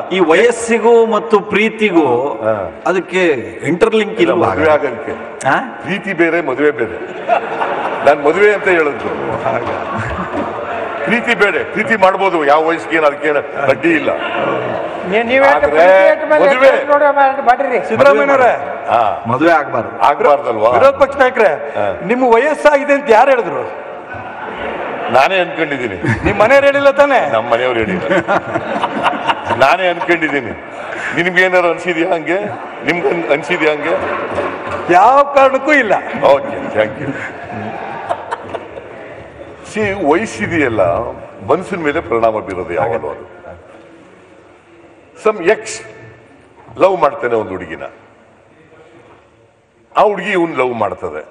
ಈ ವಯಸ್ಸಿಗೂ ಮತ್ತು ಪ್ರೀತಿಗೂ ಹಾ. ಅದಕ್ಕೆ ಇಂಟರ್ಲಿಂಕ್ ಇಲ್ಲ, ಇಲ್ವಾ ಮದುವೆ ಆಗಕ್ಕೆ ಆ? ಪ್ರೀತಿ ಬೇರೆ ಮದುವೆ ಬೇರೆ ನಾನು ಮದುವೆ ಅಂತ ಹೇಳಿದ್ರು ಪ್ರೀತಿ ಬೇಡ ಪ್ರೀತಿ ಮಾಡ್ಬೋದು ಯಾವ ವಯಸ್ಸಿಗೆ ಏನು ಅದಕ್ಕೆ ಅಡ್ಡಿ ಇಲ್ಲ ನೀ- ನೀವ್ ಹೇಳ್ದ ಆದ್ರೆ ಪ್ರೀತಿ ಏಟ್ ಮೇಲೆ ಮದುವೆ. ಎಷ್ಟು ನೋಡಿ ಮಾಡಿ- ಮಾಡಿರಿ ಸಿದ್ದರಾಮಯ್ಯನವರೇ ಹಾ ಮದುವೆ ಆಗ್ಬಾರ್ದು ಆಗ್ಬಾರ್ದಲ್ವಾ ವಿರೋಧ ಪಕ್ಷ ನಾಯಕರೇ ಹಾ. ನಿಮ್ಮ ವಯಸ್ಸಾಗಿದೆ ಅಂತ ಯಾರು ಹೇಳಿದ್ರು ನಾನೇ ಅನ್ಕೊಂಡಿದ್ದೀನಿ ನಿಮ್ ಮನೆಯವ್ರು ಹೇಳಿಲ್ಲ ತಾನೆ ನಮ್ಮ ಮನೆಯವ್ರು ಹೇಳಿಲ್ಲ ನಾನೇ ಅನ್ಕೊಂಡಿದ್ದೀನಿ ನಿಮ್ಗೆ ಏನಾರು ಅನ್ಸಿದ್ಯಾ ಹಂಗೆ ನಿಮ್ಗೆ ಅನ್- ಅನ್ಸಿದ್ಯಾ ಹಂಗೆ ಯಾವ ಕಾರಣಕ್ಕೂ ಇಲ್ಲ ಓಕೆ ಥ್ಯಾಂಕ್ ಯು ಸಿ ವಯಸ್ಸಿದೆಯಲ್ಲ ಮನಸ್ಸಿನ ಮೇಲೆ ಪರಿಣಾಮ ಬೀರೋದು ಯಾವಾಗಲೂ ಅದು ಸಮ್ ಎಕ್ಸ್ ಲವ್ ಮಾಡ್ತಾನೆ ಒಂದು ಹುಡುಗಿನ ಆ ಹುಡುಗಿ ಇವನ್ ಲವ್ ಮಾಡ್ತದೆ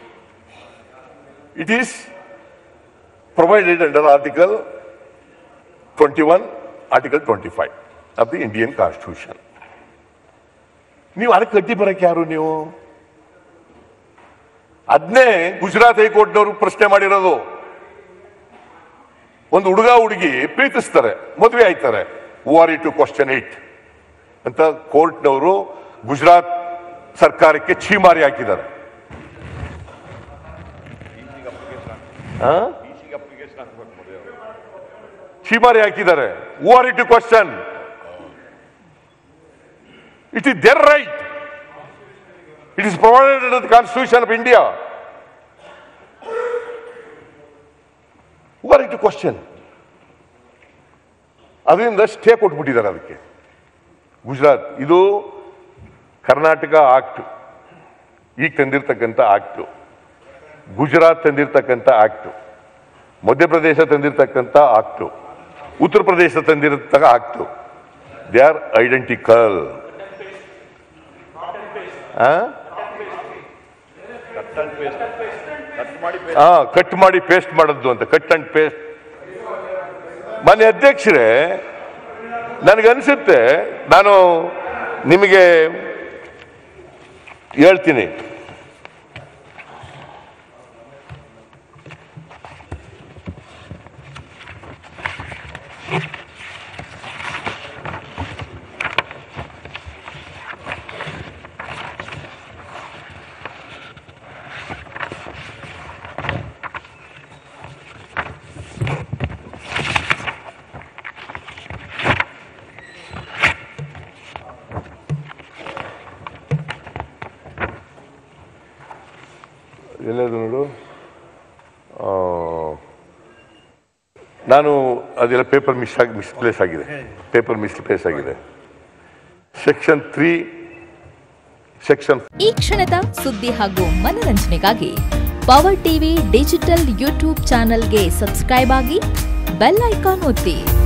it is provided under article twenty one article twenty five of the Indian constitution ನೀವು ಅದಕ್ಕೆ ಅಡ್ಡಿ ಬರಕ್ಕೆ ಯಾರು ನೀವು ಅದನ್ನೇ ಗುಜರಾತ್ ಹೈಕೋರ್ಟ್ನವರು ಪ್ರಶ್ನೆ ಮಾಡಿರೋದು ಒಂದು ಹುಡುಗ ಹುಡುಗಿ ಪ್ರೀತಿಸ್ತಾರೆ ಮದುವೆ ಆಯ್ತಾರೆ ಆರ್ ಟು ಕ್ವಶನ್ ಏಟ್ ಅಂತ ಕೋರ್ಟ್ನವರು ಗುಜರಾತ್ ಸರ್ಕಾರಕ್ಕೆ ಛೀಮಾರಿ ಹಾಕಿದ್ದಾರೆ ಆ? ಛೀಮಾರಿ ಹಾಕಿದ್ದಾರೆ are to question it is their right it is provided under the constitution of India where it question ಅದರಿಂದ ಸ್ಟೇ ಕೊಟ್ಬಿಟ್ಟಿದ್ದಾರೆ ಅದಕ್ಕೆ ಗುಜರಾತ್ ಇದು ಕರ್ನಾಟಕ ಆಕ್ಟ್ ಈಗ ತಂದಿರ್ತಕ್ಕಂಥ ಆಕ್ಟ್ ಗುಜರಾತ್ ತಂದಿರ್ತಕ್ಕಂಥ ಆಕ್ಟ್ ಮಧ್ಯಪ್ರದೇಶ ತಂದಿರ್ತಕ್ಕಂಥ ಆಕ್ಟ್ ಉತ್ತರ ಪ್ರದೇಶ ತಂದಿರತಕ್ಕ ಆಕ್ಟ್ ದೇ ಆರ್ ಐಡೆಂಟಿಕಲ್ ಹಾ ಕಟ್ ಮಾಡಿ ಪೇಸ್ಟ್ ಮಾಡದ್ದು ಅಂತ ಕಟ್ ಅಂಡ್ ಪೇಸ್ಟ್ ಮನೆ ಅಧ್ಯಕ್ಷರೇ ನನಗನ್ಸುತ್ತೆ ನಾನು ನಿಮಗೆ ಹೇಳ್ತೀನಿ ಎಲ್ಲದು ನೋಡು ಆ, ನಾನು ಅದೆಲ್ಲ ಪೇಪರ್ ಮಿಸ್ ಆಗಿ ಮಿಸ್ಪ್ಲೇಸ್ ಆಗಿದೆ ಪೇಪರ್ ಮಿಸ್ಪ್ಲೇಸ್ ಆಗಿದೆ ಸೆಕ್ಷನ್ ತ್ರೀ ಸೆಕ್ಷನ್ ಈ ಕ್ಷಣದ ಸುದ್ದಿ ಹಾಗೂ ಮನರಂಜನೆಗಾಗಿ ಪವರ್ ಟಿವಿ ಡಿಜಿಟಲ್ ಯೂಟ್ಯೂಬ್ ಚಾನೆಲ್ಗೆ ಸಬ್ಸ್ಕ್ರೈಬ್ ಆಗಿ ಬೆಲ್ ಐಕಾನ್ ಒತ್ತಿ